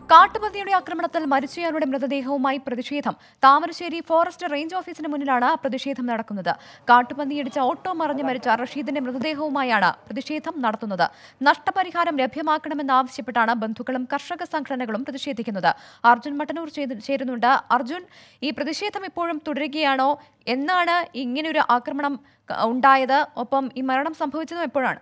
കാട്ടുപന്നിയുടെ ആക്രമണത്തിൽ മരിച്ചയാളുടെ മൃതദേഹവുമായി പ്രതിഷേധം താമരശ്ശേരി ഫോറസ്റ്റ് റേഞ്ച് ഓഫീസിന് മുന്നിലാണ് പ്രതിഷേധം നടക്കുന്നത് കാട്ടുപന്നിയിടിച്ച ഓട്ടോ മറിഞ്ഞ് മരിച്ച റഷീദിന്റെ മൃതദേഹവുമായാണ് പ്രതിഷേധം നടത്തുന്നത് നഷ്ടപരിഹാരം ലഭ്യമാക്കണമെന്നാവശ്യപ്പെട്ടാണ് ബന്ധുക്കളും കർഷക സംഘടനകളും പ്രതിഷേധിക്കുന്നത് അർജുൻ മട്ടന്നൂർ ചെയ്ത്- ചേരുന്നുണ്ട് അർജുൻ ഈ പ്രതിഷേധം ഇപ്പോഴും തുടരുകയാണോ എന്നാണ് ഇങ്ങനെയൊരു ആക്രമണം ക- ഉണ്ടായത് ഒപ്പം ഈ മരണം സംഭവിച്ചതും എപ്പോഴാണ്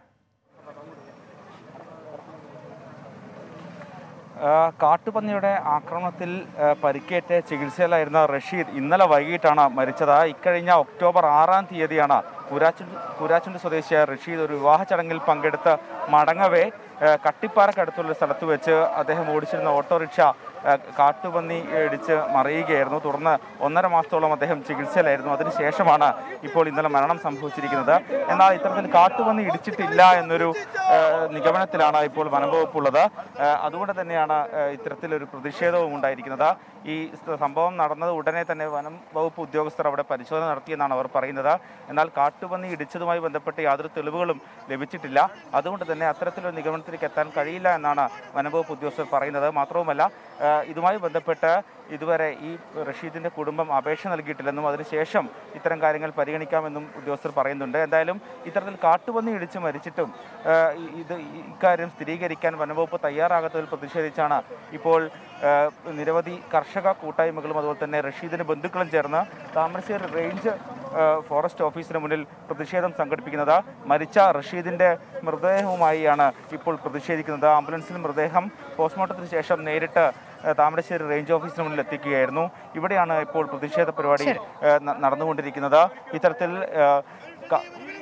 ആ, കാട്ടുപന്നിയുടെ ആക്രമണത്തിൽ ആ, പരിക്കേറ്റ് ചികിത്സയിലായിരുന്ന റഷീദ് ഇന്നലെ വൈകിട്ടാണ് മരിച്ചത് ഇക്കഴിഞ്ഞ ഒക്ടോബർ ആറാം തീയതിയാണ് കുരാച്ചുണ്ട് കുരാച്ചുണ്ട് സ്വദേശിയായ റഷീദ് ഒരു വിവാഹ ചടങ്ങിൽ പങ്കെടുത്ത് മടങ്ങവേ ആ, കട്ടിപ്പാറക്കടുത്തുള്ള സ്ഥലത്ത് വെച്ച് അദ്ദേഹം ഓടിച്ചിരുന്ന ഓട്ടോറിക്ഷ ആ, കാട്ടുപന്നി ഇടിച്ച് മറിയുകയായിരുന്നു തുടർന്ന് ഒന്നര മാസത്തോളം അദ്ദേഹം ചികിത്സയിലായിരുന്നു അതിനുശേഷമാണ് ഇപ്പോൾ ഇന്നലെ മരണം സംഭവിച്ചിരിക്കുന്നത് എന്നാൽ ഇത്തരത്തിൽ കാട്ടുപന്നി ഇടിച്ചിട്ടില്ല എന്നൊരു ആ, നിഗമനത്തിലാണ് ഇപ്പോൾ വനംവകുപ്പുള്ളത് ആ, അതുകൊണ്ട് തന്നെയാണ് ആ, ഇത്തരത്തിലൊരു പ്രതിഷേധവും ഉണ്ടായിരിക്കുന്നത് ഈ സ- സംഭവം നടന്നത് ഉടനെ തന്നെ വനം വകുപ്പ് ഉദ്യോഗസ്ഥർ അവിടെ പരിശോധന നടത്തിയെന്നാണ് അവർ പറയുന്നത് എന്നാൽ കാട്ടുപന്നി ഇടിച്ചതുമായി ബന്ധപ്പെട്ട് യാതൊരു തെളിവുകളും ലഭിച്ചിട്ടില്ല അതുകൊണ്ട് തന്നെ അത്തരത്തിലൊരു നിഗമനത്തിലേക്ക് എത്താൻ കഴിയില്ല എന്നാണ് വനംവകുപ്പ് ഉദ്യോഗസ്ഥർ പറയുന്നത് മാത്രവുമല്ല ആ, ഇതുമായി ബന്ധപ്പെട്ട് ഇതുവരെ ഈ റഷീദിന്റെ കുടുംബം അപേക്ഷ നൽകിയിട്ടില്ലെന്നും അതിനുശേഷം ഇത്തരം കാര്യങ്ങൾ പരിഗണിക്കാമെന്നും ഉദ്യോഗസ്ഥർ പറയുന്നുണ്ട് എന്തായാലും ഇത്തരത്തിൽ കാട്ടുപന്നി ഇടിച്ച് മരിച്ചിട്ടും ആ, ഇ- ഇത് ഇക്കാര്യം സ്ഥിരീകരിക്കാൻ വനംവകുപ്പ് തയ്യാറാകാത്തതിൽ പ്രതിഷേധിച്ചാണ് ഇപ്പോൾ ആ, നിരവധി കർഷക കൂട്ടായ്മകളും അതുപോലെ തന്നെ റഷീദിന്റെ ബന്ധുക്കളും ചേർന്ന് താമരശ്ശേരി റേഞ്ച് ആ, ഫോറസ്റ്റ് ഓഫീസിന് മുന്നിൽ പ്രതിഷേധം സംഘടിപ്പിക്കുന്നത് മരിച്ച റഷീദിന്റെ മൃതദേഹവുമായിയാണ് ഇപ്പോൾ പ്രതിഷേധിക്കുന്നത് ആംബുലൻസിൽ മൃതദേഹം പോസ്റ്റ്മോർട്ടത്തിന് ശേഷം നേരിട്ട് ആ, താമരശ്ശേരി റേഞ്ച് ഓഫീസിന് മുന്നിൽ എത്തിക്കുകയായിരുന്നു ഇവിടെയാണ് ഇപ്പോൾ പ്രതിഷേധ പരിപാടി ശരി. ആ, ന- നടന്നുകൊണ്ടിരിക്കുന്നത് ഇത്തരത്തിൽ ആ, ക-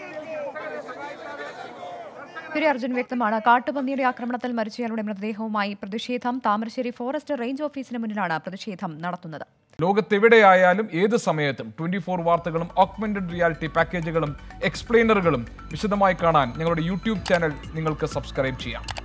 ശരി അർജുൻ വ്യക്തമാണ് കാട്ടുപന്നിയുടെ ആക്രമണത്തിൽ മരിച്ചയാളുടെ മൃതദേഹവുമായി പ്രതിഷേധം താമരശ്ശേരി ഫോറസ്റ്റ് റേഞ്ച് ഓഫീസിന് മുന്നിലാണ് പ്രതിഷേധം നടത്തുന്നത് ലോകത്തെവിടെയായാലും ഏത് സമയത്തും ട്വന്റി ഫോർ വാർത്തകളും ഓഗ്മെന്റഡ് റിയാലിറ്റി പാക്കേജുകളും എക്സ്പ്ലെയിനറുകളും വിശദമായി കാണാൻ ഞങ്ങളുടെ യൂട്യൂബ് ചാനൽ നിങ്ങൾക്ക് സബ്സ്ക്രൈബ് ചെയ്യാം